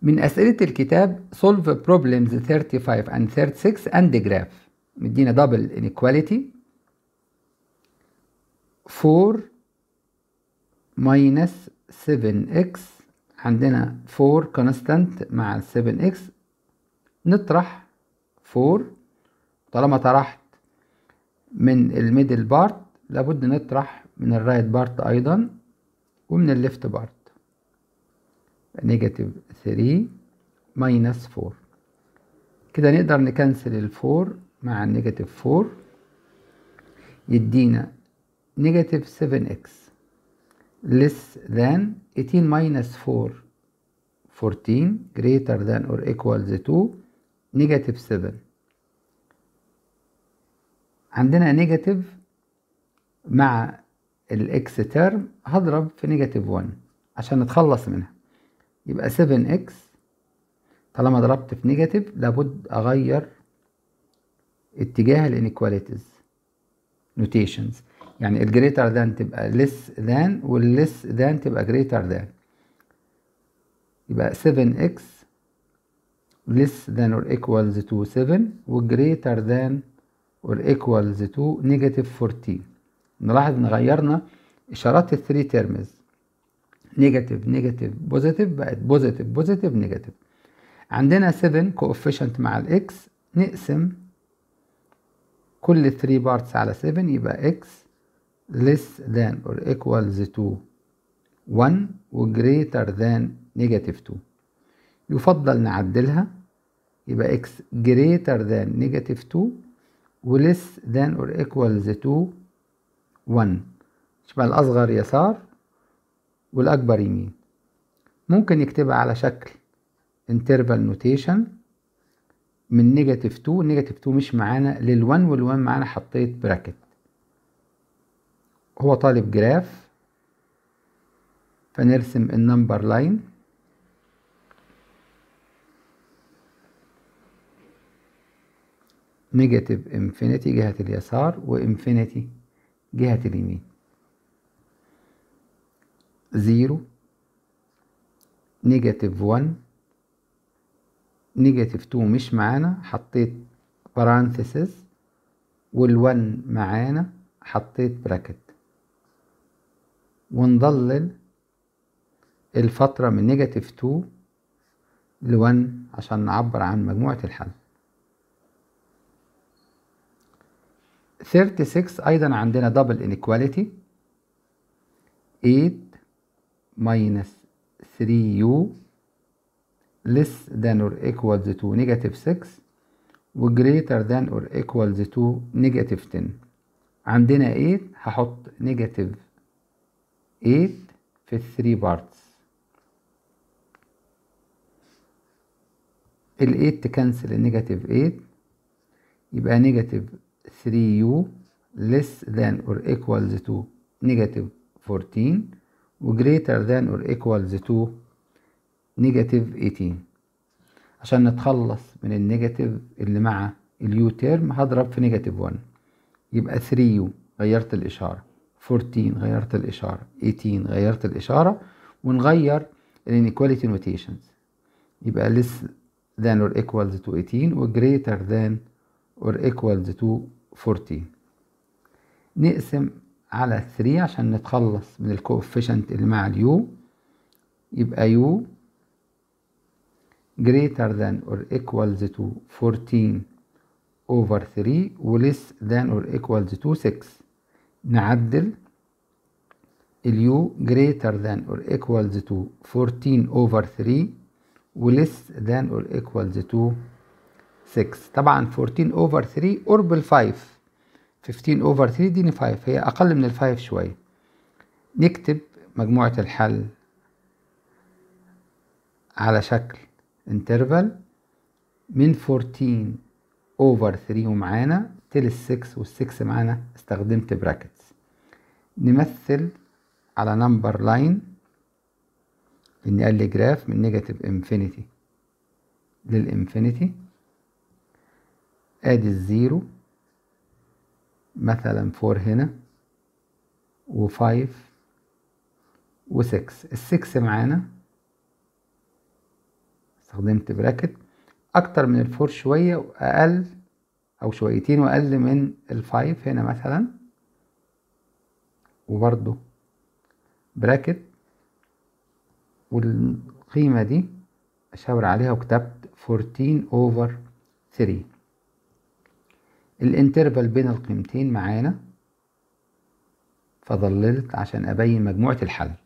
من أسئلة الكتاب solve problems 35 and 36 and graph مدينا double inequality 4 minus 7x عندنا 4 constant مع 7x نطرح 4 طالما طرحت من الميدل بارت لابد نطرح من الرايت بارت أيضا ومن الليفت بارت نيجاتيف 3 ماينس 4 كده نقدر نكنسل الفور مع النيجاتيف 4 يدينا نيجاتيف 7x less than 18 minus 4 14 greater than or equals to negative 7 عندنا نيجاتيف مع الاكس ترم هضرب في نيجاتيف 1 عشان نتخلص منها يبقى 7x طالما ضربت في نيجاتيف لابد اغير اتجاه الانيكواليتيز نوتيشنز يعني الجريتر ذان تبقى less than والليس ذان تبقى greater than يبقى 7x less than or equals to 7 و greater than or equals to negative 14 نلاحظ ان غيرنا اشارات الثري تيرمز نيجاتيف نيجاتيف بوزيتيف بقت بوزيتيف بوزيتيف نيجاتيف عندنا 7 كوفيشنت مع الاكس نقسم كل 3 بارتس على 7 يبقى x less than or equals to 1 و greater than negative 2 يفضل نعدلها يبقى x greater than negative 2 و less than or equals to 1 يبقى الأصغر يسار والأكبر يمين ممكن يكتبها على شكل interval notation من نيجاتيف 2 نيجاتيف 2 مش معانا لل1 وال1 معانا حطيت براكت هو طالب جراف فنرسم النمبر لاين نيجاتيف انفينيتي جهة اليسار وانفينيتي جهة اليمين زيرو نيجاتيف 1 نيجاتيف 2 مش معانا حطيت بارانثيسز وال1 معانا حطيت براكت ونضلل الفترة من نيجاتيف 2 ل 1 عشان نعبر عن مجموعة الحل 36 أيضا عندنا دبل inequality 8 minus 3u less than or equals to negative 6 و greater than or equals to negative 10 عندنا 8 هحط negative 8 في 3 parts ال 8 تكنسل النيجاتيف 8 يبقى نيجاتيف 3u less than or equals to negative 14 و greater than or equals to negative 18 عشان نتخلص من النيجاتيف اللي مع اليو تيرم هضرب في نيجاتيف 1 يبقى 3u غيرت الإشارة 14 غيرت الإشارة 18 غيرت الإشارة ونغير الانيكواليتي نوتيشنز يبقى less than or equals to 18 و greater than or equals to 14 نقسم على 3 عشان نتخلص من الكوفيشنت اللي مع اليو يبقى يو greater than or equals to 14 over 3 و less than or equals to 6 نعدل اليو greater than or equals to 14 over 3 و less than or equals to 6 طبعا 14 over 3 قرب ال 5 15 over 3 دي 5 هي أقل من ال 5 شوية نكتب مجموعة الحل على شكل interval من 14 over 3 ومعانا تل ال 6 وال 6 معانا استخدمت براكتس نمثل على نمبر لاين إني قال لي جراف من نيجاتيف انفينيتي للانفينيتي ادي الزيرو مثلا فور هنا وفايف وسكس السكس معانا استخدمت براكت اكتر من الفور شوية واقل او شويتين واقل من الفايف هنا مثلا وبرضو براكت والقيمة دي اشاور عليها وكتبت 14 over 3 الانترفال بين القيمتين معانا فظللت عشان ابين مجموعة الحل